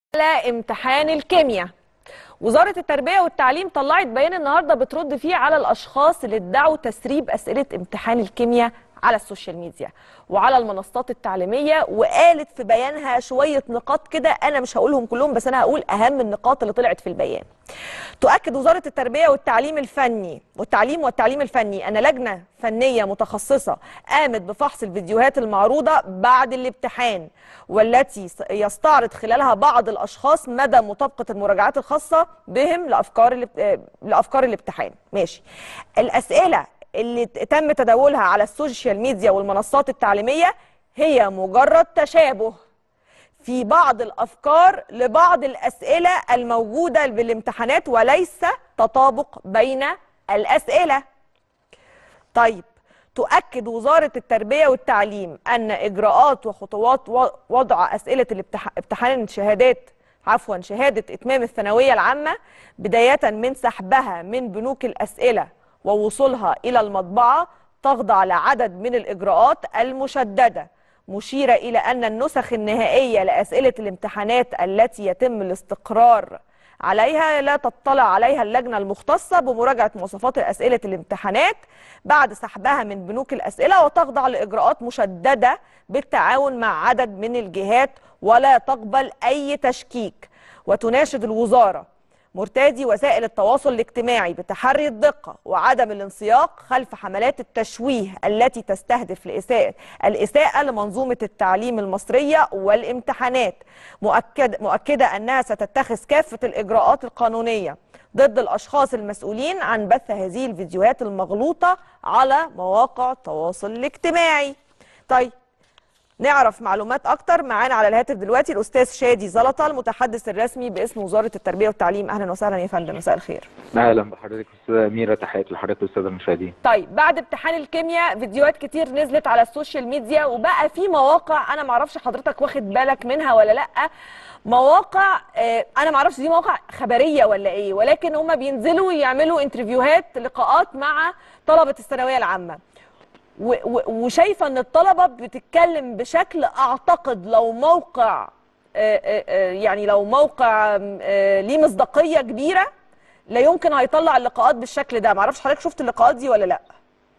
على امتحان الكيمياء وزارة التربية والتعليم طلعت بيان النهاردة بترد فيه على الأشخاص اللي ادعوا تسريب أسئلة امتحان الكيمياء على السوشيال ميديا وعلى المنصات التعليمية وقالت في بيانها شوية نقاط كده أنا مش هقولهم كلهم بس أنا هقول أهم النقاط اللي طلعت في البيان تؤكد وزارة التربية والتعليم الفني والتعليم والتعليم الفني أن لجنة فنية متخصصة قامت بفحص الفيديوهات المعروضة بعد الامتحان والتي يستعرض خلالها بعض الأشخاص مدى مطابقة المراجعات الخاصة بهم لأفكار الاب- لأفكار الامتحان ماشي الأسئلة اللي تم تداولها على السوشيال ميديا والمنصات التعليمية هي مجرد تشابه في بعض الافكار لبعض الاسئله الموجوده بالامتحانات وليس تطابق بين الاسئله. طيب تؤكد وزاره التربيه والتعليم ان اجراءات وخطوات و- وضع اسئله الامتح- امتحان الشهادات عفوا شهاده اتمام الثانويه العامه بدايه من سحبها من بنوك الاسئله ووصولها الى المطبعه تخضع لعدد من الاجراءات المشدده مشيرة إلى أن النسخ النهائية لأسئلة الامتحانات التي يتم الاستقرار عليها لا تطلع عليها اللجنة المختصة بمراجعة مواصفات أسئلة الامتحانات بعد سحبها من بنوك الأسئلة وتخضع لإجراءات مشددة بالتعاون مع عدد من الجهات ولا تقبل أي تشكيك وتناشد الوزارة مرتادي وسائل التواصل الاجتماعي بتحري الدقة وعدم الانسياق خلف حملات التشويه التي تستهدف لإساءة الإساءة لمنظومة التعليم المصرية والامتحانات مؤكد مؤكدة أنها ستتخذ كافة الإجراءات القانونية ضد الأشخاص المسؤولين عن بث هذه الفيديوهات المغلوطة على مواقع التواصل الاجتماعي طيب نعرف معلومات اكتر معانا على الهاتف دلوقتي الاستاذ شادي زلطه المتحدث الرسمي باسم وزاره التربيه والتعليم اهلا وسهلا يا فندم مساء الخير اهلا بحضرتك استاذه اميره تحياتي لحضرتك والاستاذه المشاهدين طيب بعد امتحان الكيمياء فيديوهات كتير نزلت على السوشيال ميديا وبقى في مواقع انا معرفش حضرتك واخد بالك منها ولا لا مواقع آه، انا معرفش دي مواقع خبريه ولا ايه ولكن هم بينزلوا يعملوا انترفيوهات لقاءات مع طلبه الثانويه العامه و- و- وشايفه ان الطلبه بتتكلم بشكل اعتقد لو موقع آه، آه، آه، يعني لو موقع آه، ليه مصداقيه كبيره لا يمكن هيطلع اللقاءات بالشكل ده معرفش حضرتك شفت اللقاءات دي ولا لا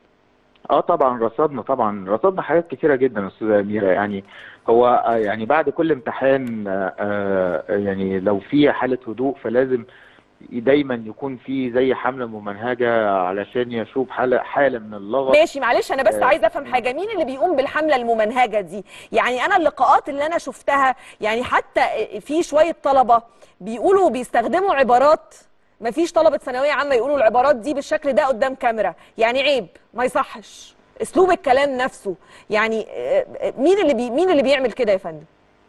اه طبعا رصدنا طبعا رصدنا حاجات كتيره جدا يا استاذه اميره يعني هو آه، يعني بعد كل امتحان آه، آه، يعني لو في حاله هدوء فلازم دايما يكون في زي حمله ممنهجه علشان يشوب حاله حاله من اللغط ماشي معلش انا بس آه. عايزه افهم حاجه مين اللي بيقوم بالحمله الممنهجه دي يعني انا اللقاءات اللي انا شفتها يعني حتى في شويه طلبه بيقولوا بيستخدموا عبارات ما فيش طلبه ثانويه عامه يقولوا العبارات دي بالشكل ده قدام كاميرا يعني عيب ما يصحش اسلوب الكلام نفسه يعني آه، آه، مين اللي بي مين اللي بيعمل كده يا فندم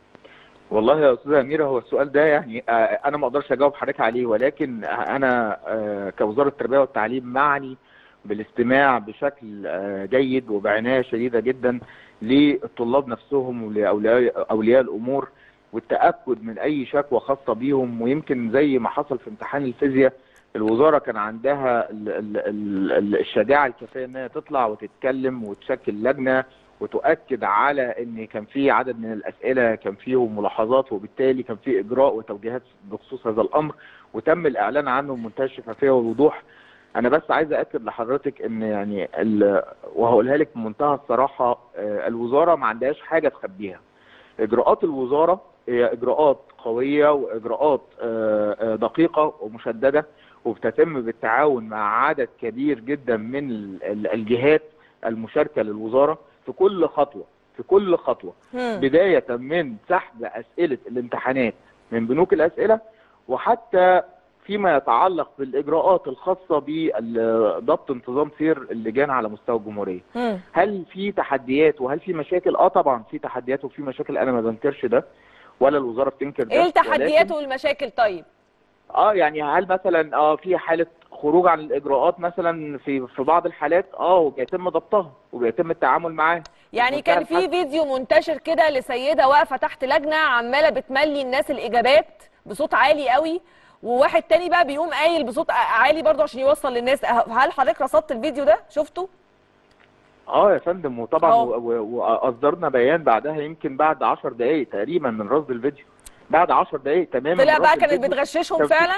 والله يا استاذه اميره هو السؤال ده يعني آه، انا ما اقدرش اجاوب حضرتك عليه ولكن انا آه، كوزاره التربيه والتعليم معني بالاستماع بشكل آه، جيد وبعنايه شديده جدا للطلاب نفسهم ولاولياء اولياء الامور والتاكد من اي شكوى خاصه بيهم ويمكن زي ما حصل في امتحان الفيزياء الوزاره كان عندها ال- ال- ال- ال- الشجاعه الكافيه انها تطلع وتتكلم وتشكل لجنه وتؤكد على ان كان في عدد من الاسئله كان فيهم ملاحظات وبالتالي كان في اجراء وتوجيهات بخصوص هذا الامر وتم الاعلان عنه بمنتهى الشفافيه والوضوح انا بس عايز اكد لحضرتك ان يعني ال- وهقولها لك بمنتهى الصراحه آه، الوزاره ما عندهاش حاجه تخبيها اجراءات الوزاره هي اجراءات قويه واجراءات آه، آه، دقيقه ومشدده وبتتم بالتعاون مع عدد كبير جدا من ال- ال- الجهات المشاركه للوزاره في كل خطوه في كل خطوه مم. بدايه من سحب اسئله الامتحانات من بنوك الاسئله وحتى فيما يتعلق بالاجراءات الخاصه بضبط انتظام سير اللجان على مستوى الجمهوريه مم. هل في تحديات وهل في مشاكل اه طبعا في تحديات وفي مشاكل انا ما بنكرش ده ولا الوزاره بتنكر ده ايه التحديات ولكن- والمشاكل طيب اه يعني هل مثلا اه في حاله خروج عن الاجراءات مثلا في في بعض الحالات اه وبيتم ضبطها وبيتم التعامل معاها يعني بمنتهى كان في الحد. فيديو منتشر كده لسيده واقفه تحت لجنه عماله بتملي الناس الاجابات بصوت عالي قوي وواحد تاني بقى بيقوم قايل بصوت عالي برضه عشان يوصل للناس هل حضرتك رصدت الفيديو ده شفته اه يا فندم وطبعا أهو. و- و- واصدرنا بيان بعدها يمكن بعد 10 دقائق تقريبا من رصد الفيديو بعد 10 دقائق تماما طلع رد بقى كانت الفيديو بتغششهم كان في- فعلا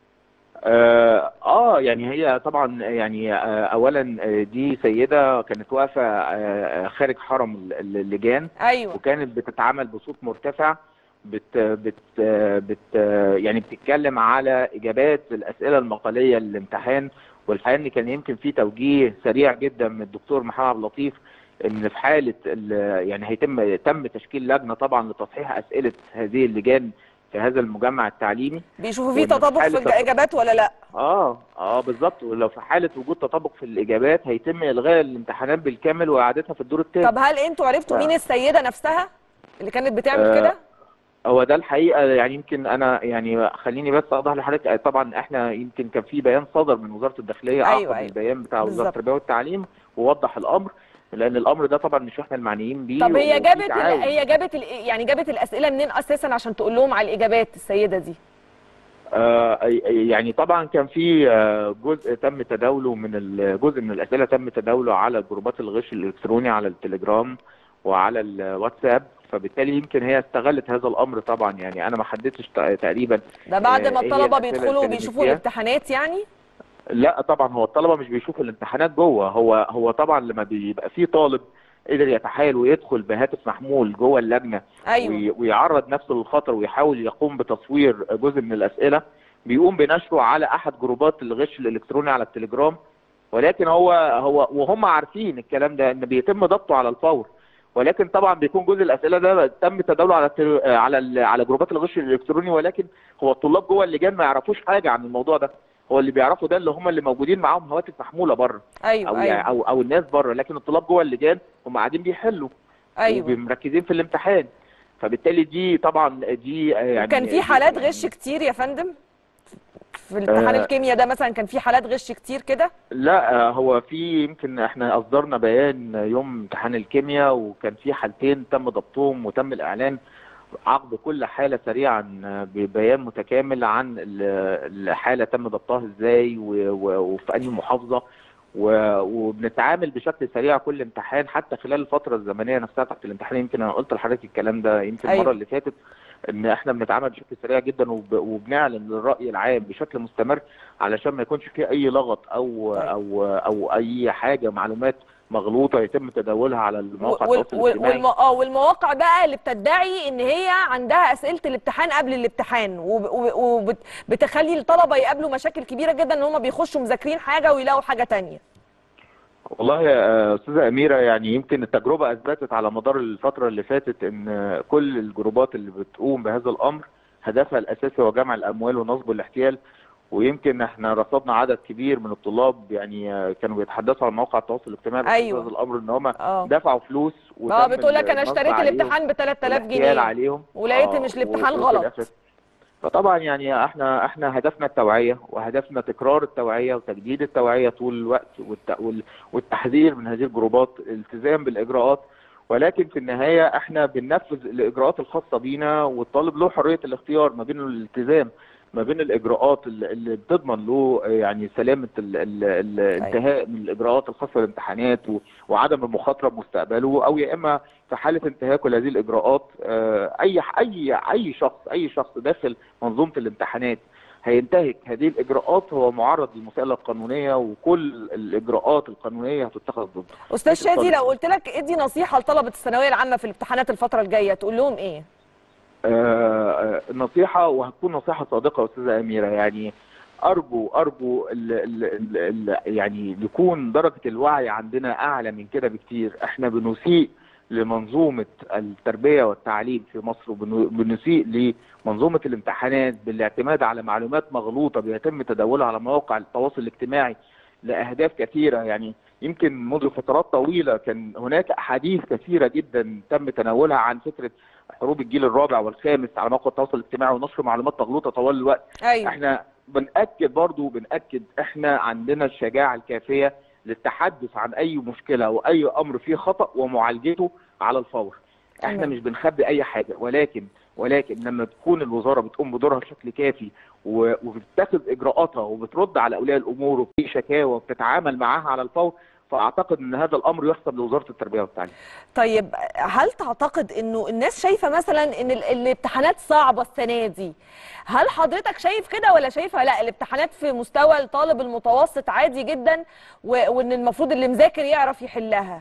آه, اه يعني هي طبعا يعني آه اولا آه، دي سيده كانت واقفه آه خارج حرم ال- ال- اللجان ايوه وكانت بتتعامل بصوت مرتفع بت بت بت يعني بتتكلم على اجابات الاسئله المقاليه للامتحان والحقيقه ان كان يمكن في توجيه سريع جدا من الدكتور محمد عبد اللطيف ان في حاله ال- يعني هيتم تم تشكيل لجنه طبعا لتصحيح اسئله هذه اللجان في هذا المجمع التعليمي بيشوفوا في وإن في تطابق في حالة الاجابات ولا لا اه اه بالظبط ولو في حاله وجود تطابق في الاجابات هيتم الغاء الامتحانات بالكامل واعادتها في الدور الثاني طب هل انتوا عرفتوا مين السيده نفسها اللي كانت بتعمل آه، كده هو ده الحقيقه يعني يمكن انا يعني خليني بس اوضح لحضرتك آه، طبعا احنا يمكن كان في بيان صدر من وزاره الداخليه أيوة، اعقب أيوة. البيان بتاع وزاره بالظبط. التربيه والتعليم ووضح الامر لان الامر ده طبعا مش احنا المعنيين بيه طب هي وفي جابت ال- تعاون. هي جابت ال- يعني جابت الاسئله منين اساسا عشان تقول لهم على الاجابات السيده دي آه، يعني طبعا كان في آه، جزء تم تداوله من ال- جزء من الاسئله تم تداوله على جروبات الغش الالكتروني على التليجرام وعلى الواتساب فبالتالي يمكن هي استغلت هذا الامر طبعا يعني انا ما حددتش ت- تقريبا ده بعد آه، ما إيه الطلبه الأسئلة بيدخلوا اللي كانت بيشوفوا فيها؟ الامتحانات يعني لا طبعا هو الطلبه مش بيشوفوا الامتحانات جوه هو هو طبعا لما بيبقى في طالب قدر يتحايل ويدخل بهاتف محمول جوه اللجنه ايوه وي- ويعرض نفسه للخطر ويحاول يقوم بتصوير جزء من الاسئله بيقوم بنشره على احد جروبات الغش الالكتروني على التليجرام ولكن هو هو وهم عارفين الكلام ده ان بيتم ضبطه على الفور ولكن طبعا بيكون جزء الاسئله ده تم تداوله على التل... على ال... على جروبات الغش الالكتروني ولكن هو الطلاب جوه اللجان ما يعرفوش حاجه عن الموضوع ده هو اللي بيعرفوا ده اللي هم اللي موجودين معاهم هواتف محموله بره ايوه او ايوه يعني او او الناس بره لكن الطلاب جوه اللجان هم قاعدين بيحلوا ايوه ومركزين في الامتحان فبالتالي دي طبعا دي آه، يعني كان في دي- حالات يعني غش كتير يا فندم في الامتحان آه. الكيمياء ده مثلا كان في حالات غش كتير كده لا آه، هو في يمكن احنا اصدرنا بيان يوم امتحان الكيمياء وكان في حالتين تم ضبطهم وتم الاعلان عقد كل حاله سريعا آه، ببيان متكامل عن ال- الحاله تم ضبطها ازاي و- و- وفي انهي محافظه و- وبنتعامل بشكل سريع كل امتحان حتى خلال الفتره الزمنيه نفسها تحت الامتحان يمكن انا قلت لحضرتك الكلام ده يمكن أيوة. المره اللي فاتت ان احنا بنتعامل بشكل سريع جدا وب- وبنعلن للراي العام بشكل مستمر علشان ما يكونش فيه اي لغط او طيب. او او اي حاجه معلومات مغلوطه يتم تداولها على المواقع وال- التواصل وال- الاجتماعي والم... اه والمواقع بقى اللي بتدعي ان هي عندها اسئله الامتحان قبل الامتحان وبتخلي الطلبه يقابلوا مشاكل كبيره جدا ان هم بيخشوا مذاكرين حاجه ويلاقوا حاجه تانية والله يا استاذه اميره يعني يمكن التجربه اثبتت على مدار الفتره اللي فاتت ان كل الجروبات اللي بتقوم بهذا الامر هدفها الاساسي هو جمع الاموال ونصب الاحتيال ويمكن احنا رصدنا عدد كبير من الطلاب يعني كانوا بيتحدثوا على مواقع التواصل الاجتماعي بخصوص أيوة. هذا الامر ان هم اه دفعوا فلوس اه بتقول لك انا النصب اشتريت عليهم الامتحان ب 3000 والاحتيال جنيه عليهم ولقيت آه، مش الامتحان وفي غلط الآخر- فطبعا يعني احنا احنا هدفنا التوعيه وهدفنا تكرار التوعيه وتجديد التوعيه طول الوقت والت- وال- والتحذير من هذه الجروبات الالتزام بالاجراءات ولكن في النهايه احنا بننفذ الاجراءات الخاصه بينا والطالب له حريه الاختيار ما بين الالتزام ما بين الاجراءات اللي اللي بتضمن له يعني سلامه ال- ال- الانتهاء من الاجراءات الخاصه بالامتحانات و- وعدم المخاطره بمستقبله او يا اما في حاله انتهاكه لهذه الاجراءات آه، اي اي اي شخص اي شخص داخل منظومه الامتحانات هينتهك هذه الاجراءات هو معرض للمساءله القانونيه وكل الاجراءات القانونيه هتتخذ ضده استاذ مش شادي الطالب. لو قلت لك ادي نصيحه لطلبه الثانويه العامه في الامتحانات الفتره الجايه تقول لهم ايه آه، نصيحة وهتكون نصيحة صادقة يا أستاذة أميرة يعني أرجو أرجو ال ال ال ال يعني يكون درجة الوعي عندنا أعلى من كده بكتير إحنا بنسيء لمنظومة التربية والتعليم في مصر وبنسيء لمنظومة الامتحانات بالاعتماد على معلومات مغلوطة بيتم تداولها على مواقع التواصل الاجتماعي لأهداف كثيرة يعني يمكن منذ فترات طويلة كان هناك أحاديث كثيرة جدا تم تناولها عن فكرة حروب الجيل الرابع والخامس على مواقع التواصل الاجتماعي ونشر معلومات مغلوطة طوال الوقت ايوه احنا بنأكد برضو بنأكد احنا عندنا الشجاعة الكافية للتحدث عن اي مشكلة او اي امر فيه خطأ ومعالجته على الفور احنا تمام. مش بنخبي اي حاجة ولكن ولكن لما تكون الوزارة بتقوم بدورها بشكل كافي و- وبتتخذ اجراءاتها وبترد على اولياء الامور وفي شكاوى وبتتعامل معاها على الفور فاعتقد ان هذا الامر يحسب لوزاره التربيه والتعليم طيب هل تعتقد انه الناس شايفه مثلا ان ال- الامتحانات صعبه السنه دي هل حضرتك شايف كده ولا شايفها لا الامتحانات في مستوى الطالب المتوسط عادي جدا و- وان المفروض اللي مذاكر يعرف يحلها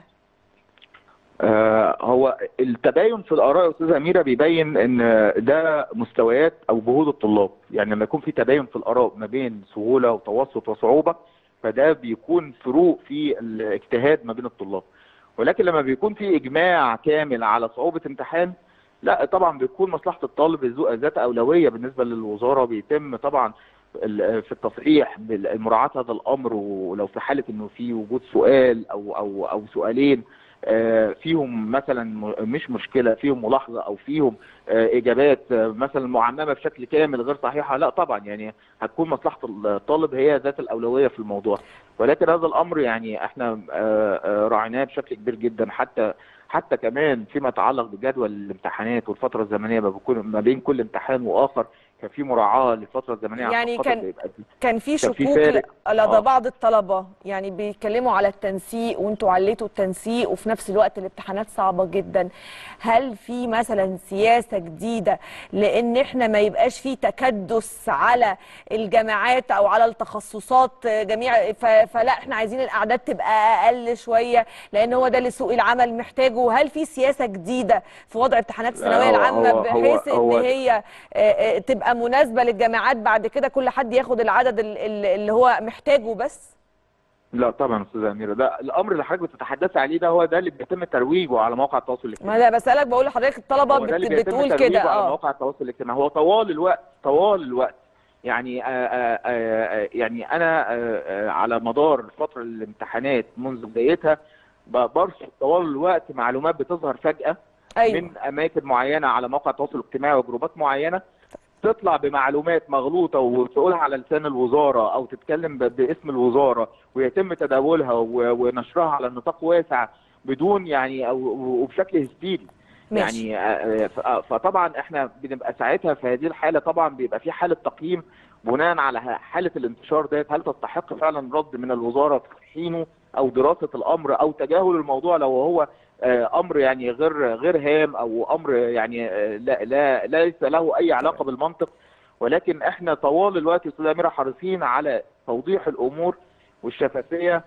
آه، هو التباين في الاراء يا استاذه اميره بيبين ان ده مستويات او جهود الطلاب يعني لما يكون في تباين في الاراء ما بين سهوله وتوسط وصعوبه فده بيكون فروق في الاجتهاد ما بين الطلاب ولكن لما بيكون في اجماع كامل على صعوبه امتحان لا طبعا بيكون مصلحه الطالب ذو- ذات اولويه بالنسبه للوزاره بيتم طبعا ال- في التصريح بمراعاه هذا الامر ولو في حاله انه في وجود سؤال او او او سؤالين آه، فيهم مثلا م- مش مشكله فيهم ملاحظه او فيهم آه، اجابات آه، مثلا معممه بشكل كامل غير صحيحه لا طبعا يعني هتكون مصلحه الطالب هي ذات الاولويه في الموضوع ولكن هذا الامر يعني احنا آه، آه، راعيناه بشكل كبير جدا حتى حتى كمان فيما يتعلق بجدول الامتحانات والفتره الزمنيه ما بيكون ما بين كل امتحان واخر كان في مراعاه للفتره الزمنيه عشان يعني خاطر كان- يبقى في- كان في كان في شكوك فارق. ل- لدى آه. بعض الطلبه يعني بيتكلموا على التنسيق وانتوا عليتوا التنسيق وفي نفس الوقت الامتحانات صعبه جدا هل في مثلا سياسه جديده لان احنا ما يبقاش في تكدس على الجامعات او على التخصصات جميع ف- فلا احنا عايزين الاعداد تبقى اقل شويه لان هو ده اللي سوق العمل محتاجه هل في سياسه جديده في وضع امتحانات الثانويه هو- العامه هو- بحيث ان هو- هي آه، آه، تبقى مناسبه للجامعات بعد كده كل حد ياخد العدد ال- ال- اللي هو محتاجه بس لا طبعا يا استاذه اميره ده الامر اللي حضرتك بتتحدثي عليه ده هو ده اللي بيتم ترويجه على مواقع التواصل الاجتماعي ما انا بسالك بقول لحضرتك الطلبه هو ده اللي بت- بيتم بتقول ترويجه كده على اه مواقع التواصل الاجتماعي هو طوال الوقت طوال الوقت يعني آه آه آه يعني انا آه آه على مدار فتره الامتحانات منذ بدايتها ب- برصد طوال الوقت معلومات بتظهر فجاه ايوه من اماكن معينه على مواقع التواصل الاجتماعي وجروبات معينه تطلع بمعلومات مغلوطه وتقولها على لسان الوزاره او تتكلم ب- باسم الوزاره ويتم تداولها و- ونشرها على نطاق واسع بدون يعني او وبشكل هستيري ماشي. يعني آه، ف- آه، فطبعا احنا بنبقى ساعتها في هذه الحاله طبعا بيبقى في حاله تقييم بناء على ه- حاله الانتشار ديت هل تستحق فعلا رد من الوزاره في حينه او دراسه الامر او تجاهل الموضوع لو هو آه، امر يعني غير غير هام او امر يعني آه، لا لا ليس له اي علاقه بالمنطق ولكن احنا طوال الوقت يا استاذ اميره حريصين على توضيح الامور والشفافيه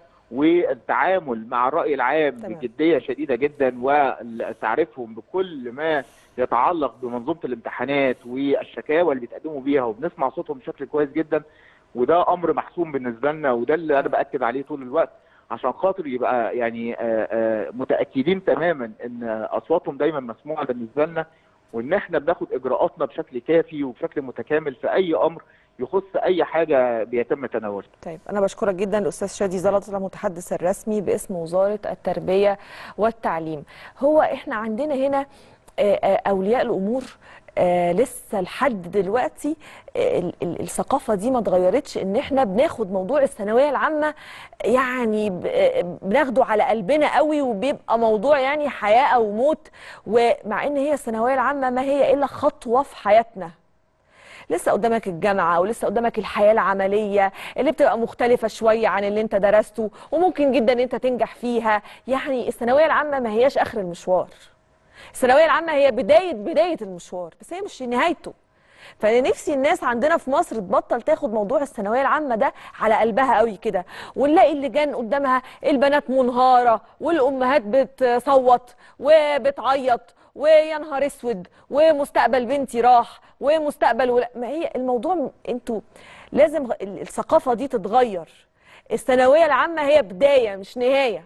والتعامل مع الراي العام تمام. بجديه شديده جدا وتعريفهم بكل ما يتعلق بمنظومه الامتحانات والشكاوى اللي بيتقدموا بيها وبنسمع صوتهم بشكل كويس جدا وده امر محسوم بالنسبه لنا وده اللي انا باكد عليه طول الوقت عشان خاطر يبقى يعني آه، آه، متاكدين تماما ان اصواتهم دايما مسموعه بالنسبه لنا وان احنا بناخد اجراءاتنا بشكل كافي وبشكل متكامل في اي امر يخص اي حاجه بيتم تناولها طيب انا بشكرك جدا الاستاذ شادي زلط المتحدث الرسمي باسم وزاره التربيه والتعليم هو احنا عندنا هنا آه، آه، اولياء الامور آه لسه لحد دلوقتي آه ال- ال- الثقافه دي ما اتغيرتش ان احنا بناخد موضوع الثانويه العامه يعني ب- آه، بناخده على قلبنا قوي وبيبقى موضوع يعني حياه او موت ومع ان هي الثانويه العامه ما هي الا خطوه في حياتنا لسه قدامك الجامعة ولسه قدامك الحياة العملية اللي بتبقى مختلفة شوية عن اللي انت درسته وممكن جدا ان انت تنجح فيها يعني الثانوية العامة ما هياش اخر المشوار الثانوية العامة هي بداية بداية المشوار بس هي مش نهايته فانا نفسي الناس عندنا في مصر تبطل تاخد موضوع الثانويه العامه ده على قلبها قوي كده ونلاقي اللجان قدامها البنات منهاره والامهات بتصوت وبتعيط ويا نهار اسود ومستقبل بنتي راح ومستقبل ولا ما هي الموضوع م- انتوا لازم غ- ال- الثقافه دي تتغير الثانويه العامه هي بدايه مش نهايه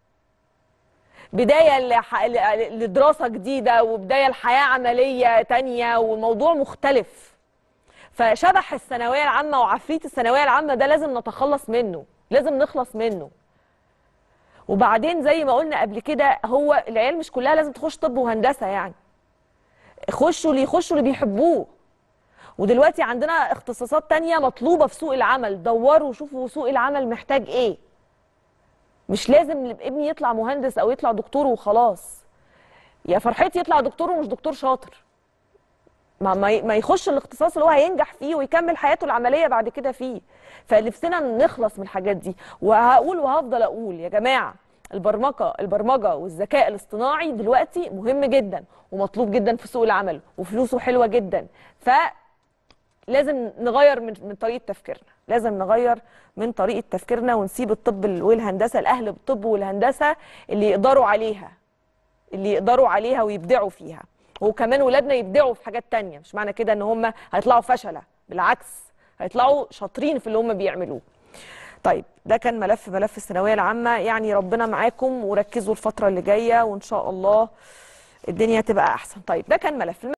بدايه لح- ل- لدراسه جديده وبدايه لحياه عمليه تانية وموضوع مختلف فشبح الثانويه العامه وعفريت الثانويه العامه ده لازم نتخلص منه لازم نخلص منه وبعدين زي ما قلنا قبل كده هو العيال مش كلها لازم تخش طب وهندسه يعني خشوا اللي يخشوا اللي بيحبوه ودلوقتي عندنا اختصاصات تانية مطلوبة في سوق العمل دوروا وشوفوا سوق العمل محتاج ايه مش لازم ابني يطلع مهندس او يطلع دكتور وخلاص يا فرحتي يطلع دكتور ومش دكتور شاطر ما ما ي- ما يخش الاختصاص اللي هو هينجح فيه ويكمل حياته العمليه بعد كده فيه فنفسنا نخلص من الحاجات دي وهقول وهفضل اقول يا جماعه البرمجه البرمجه والذكاء الاصطناعي دلوقتي مهم جدا ومطلوب جدا في سوق العمل وفلوسه حلوه جدا ف لازم نغير من من طريقه تفكيرنا لازم نغير من طريقه تفكيرنا ونسيب الطب والهندسه الاهل بالطب والهندسه اللي يقدروا عليها اللي يقدروا عليها ويبدعوا فيها وكمان ولادنا يبدعوا في حاجات تانية مش معنى كده ان هم هيطلعوا فشلة بالعكس هيطلعوا شاطرين في اللي هم بيعملوه طيب ده كان ملف ملف الثانويه العامه يعني ربنا معاكم وركزوا الفتره اللي جايه وان شاء الله الدنيا تبقى احسن طيب ده كان ملف